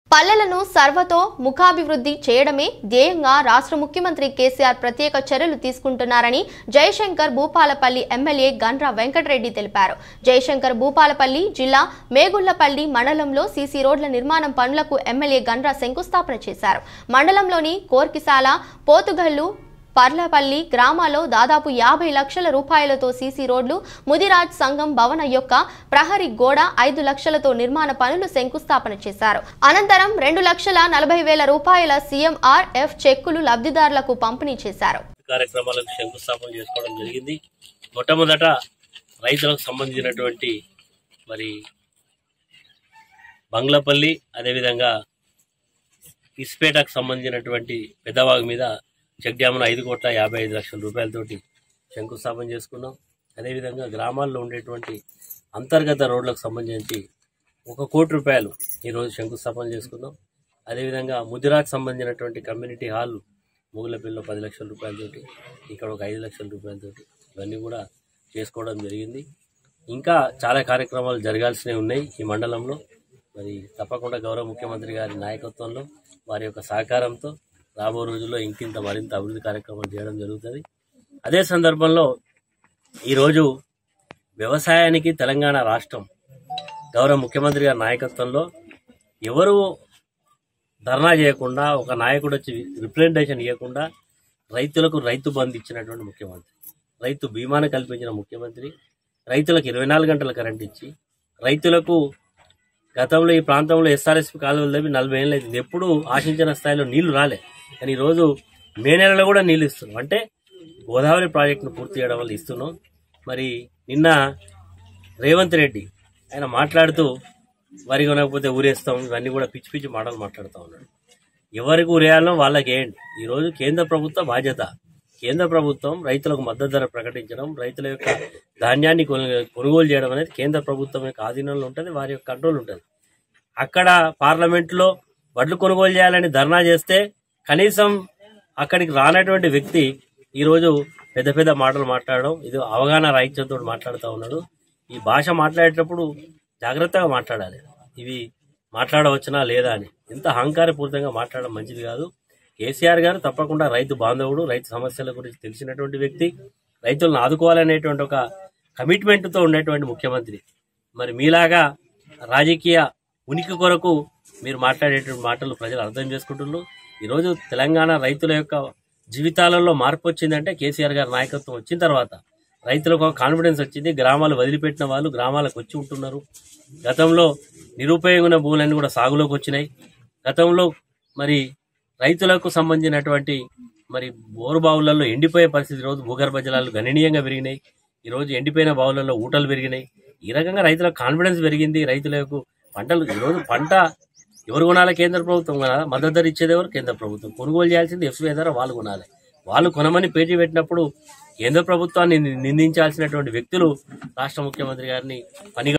పల్లెలను సర్వతో ముఖాభివృద్ధి చేయడమే ధ్యేయంగా రాష్ట్ర ముఖ్యమంత్రి కేసీఆర్ ప్రత్యేక చర్యలు తీసుకుంటున్నారని జయశంకర్ భూపాలపల్లి ఎమ్మెల్యే గండ్ర వెంకటరెడ్డి తెలిపారు జయశంకర్ భూపాలపల్లి జిల్లా మేగుళ్లపల్లి మండలంలో సీసీ రోడ్ల నిర్మాణం పనులకు ఎమ్మెల్యే గండ్ర శంకుస్థాపన చేశారు మండలంలోని కోర్కిసాల పోతుగల్లు పర్లపల్లి గ్రామాల్లో దాదాపు యాభై లక్షల రూపాయలతో సీసీ రోడ్లు ముదిరాజ్ సంఘం భవన యొక్క ప్రహరీ గోడ ఐదు లక్షలతో నిర్మాణ పనులు శంకుస్థాపన చేశారు అనంతరం రెండు లక్షల నలభై వేల రూపాయల సీఎంఆర్ఎఫ్ చెక్కులు లబ్ధిదారులకు పంపిణీ చేశారు కార్యక్రమాలకు శంకుస్థాపన చేసుకోవడం జరిగింది మొట్టమొదట రైతులకు సంబంధించినటువంటి మరి బంగ్లపల్లి అదేవిధంగా ఇస్పేటకు సంబంధించినటువంటి పెద్దవాగు మీద చెక్ డ్యామ్ను ఐదు కోట్ల యాభై ఐదు లక్షల రూపాయలతోటి శంకుస్థాపన చేసుకున్నాం అదేవిధంగా గ్రామాల్లో ఉండేటువంటి అంతర్గత రోడ్లకు సంబంధించి ఒక కోటి రూపాయలు ఈరోజు శంకుస్థాపన చేసుకున్నాం అదేవిధంగా ముదిరాకు సంబంధించినటువంటి కమ్యూనిటీ హాల్ మూగులపల్లిలో పది లక్షల రూపాయలతోటి ఇక్కడ ఒక ఐదు లక్షల రూపాయలతోటి ఇవన్నీ కూడా చేసుకోవడం జరిగింది ఇంకా చాలా కార్యక్రమాలు జరగాల్సినవి ఉన్నాయి ఈ మండలంలో మరి తప్పకుండా గౌరవ ముఖ్యమంత్రి గారి నాయకత్వంలో వారి యొక్క సహకారంతో రాబో రోజుల్లో ఇంకింత మరింత అభివృద్ధి కార్యక్రమాలు చేయడం జరుగుతుంది అదే సందర్భంలో ఈరోజు వ్యవసాయానికి తెలంగాణ రాష్ట్రం గౌరవ ముఖ్యమంత్రి గారి నాయకత్వంలో ఎవరు ధర్నా చేయకుండా ఒక నాయకుడు వచ్చి రిప్రజెంటేషన్ ఇవ్వకుండా రైతులకు రైతు బంధు ఇచ్చినటువంటి ముఖ్యమంత్రి రైతు బీమాను కల్పించిన ముఖ్యమంత్రి రైతులకు ఇరవై నాలుగు గంటల కరెంట్ ఇచ్చి రైతులకు గతంలో ఈ ప్రాంతంలో ఎస్ఆర్ఎస్పి కాలువలు తవ్వి నలభై ఏళ్ళు అయింది ఎప్పుడు ఆశించిన స్థాయిలో నీళ్లు రాలే కానీ ఈరోజు మే నెలలో కూడా నీళ్లు ఇస్తున్నాం అంటే గోదావరి ప్రాజెక్టును పూర్తి చేయడం వల్ల ఇస్తున్నాం మరి నిన్న రేవంత్ రెడ్డి ఆయన మాట్లాడుతూ వరి కొనకపోతే ఊరేస్తాం ఇవన్నీ కూడా పిచ్చి పిచ్చి మాటలు మాట్లాడుతూ ఉన్నాడు ఎవరికి ఊరేయాలో వాళ్ళకి ఏంటి ఈరోజు కేంద్ర ప్రభుత్వ బాధ్యత కేంద్ర ప్రభుత్వం రైతులకు మద్దతు ధర ప్రకటించడం రైతుల యొక్క ధాన్యాన్ని కొను- కొనుగోలు చేయడం అనేది కేంద్ర ప్రభుత్వం యొక్క ఆధీనంలో ఉంటుంది వారి యొక్క కంట్రోల్ ఉంటుంది అక్కడ పార్లమెంట్లో వడ్లు కొనుగోలు చేయాలని ధర్నా చేస్తే కనీసం అక్కడికి రానటువంటి వ్యక్తి ఈరోజు పెద్ద పెద్ద మాటలు మాట్లాడడం ఇది అవగాహన రాహిత్యంతో మాట్లాడుతూ ఉన్నాడు ఈ భాష మాట్లాడేటప్పుడు జాగ్రత్తగా మాట్లాడాలి ఇవి మాట్లాడవచ్చునా లేదా అని ఇంత అహంకారపూరితంగా మాట్లాడడం మంచిది కాదు కేసీఆర్ గారు తప్పకుండా రైతు బాంధవుడు రైతు సమస్యల గురించి తెలిసినటువంటి వ్యక్తి రైతులను ఆదుకోవాలనేటువంటి ఒక కమిట్మెంట్తో ఉండేటువంటి ముఖ్యమంత్రి మరి మీలాగా రాజకీయ ఉనికి కొరకు మీరు మాట్లాడేటువంటి మాటలు ప్రజలు అర్థం చేసుకుంటున్నారు ఈరోజు తెలంగాణ రైతుల యొక్క జీవితాలలో మార్పు వచ్చిందంటే కేసీఆర్ గారి నాయకత్వం వచ్చిన తర్వాత రైతులకు ఒక కాన్ఫిడెన్స్ వచ్చింది గ్రామాలు వదిలిపెట్టిన వాళ్ళు గ్రామాలకు వచ్చి ఉంటున్నారు గతంలో నిరుపయోగమైన భూములన్నీ కూడా సాగులోకి వచ్చినాయి గతంలో మరి రైతులకు సంబంధించినటువంటి మరి బోరు బావులలో ఎండిపోయే పరిస్థితి రోజు భూగర్భ జలాలు గణనీయంగా పెరిగినాయి ఈ రోజు ఎండిపోయిన బావులలో ఊటలు పెరిగినాయి ఈ రకంగా రైతులకు కాన్ఫిడెన్స్ పెరిగింది రైతులకు పంటలు ఈరోజు పంట ఎవరు కొనాలి కేంద్ర ప్రభుత్వం కొనాలి మద్దతు ధర ఇచ్చేది ఎవరు కేంద్ర ప్రభుత్వం కొనుగోలు చేయాల్సింది ఎఫ్సీఐ ధర వాళ్ళు కొనాలి వాళ్ళు కొనమని పేజీ పెట్టినప్పుడు కేంద్ర ప్రభుత్వాన్ని నిందించాల్సినటువంటి వ్యక్తులు రాష్ట్ర ముఖ్యమంత్రి గారిని పని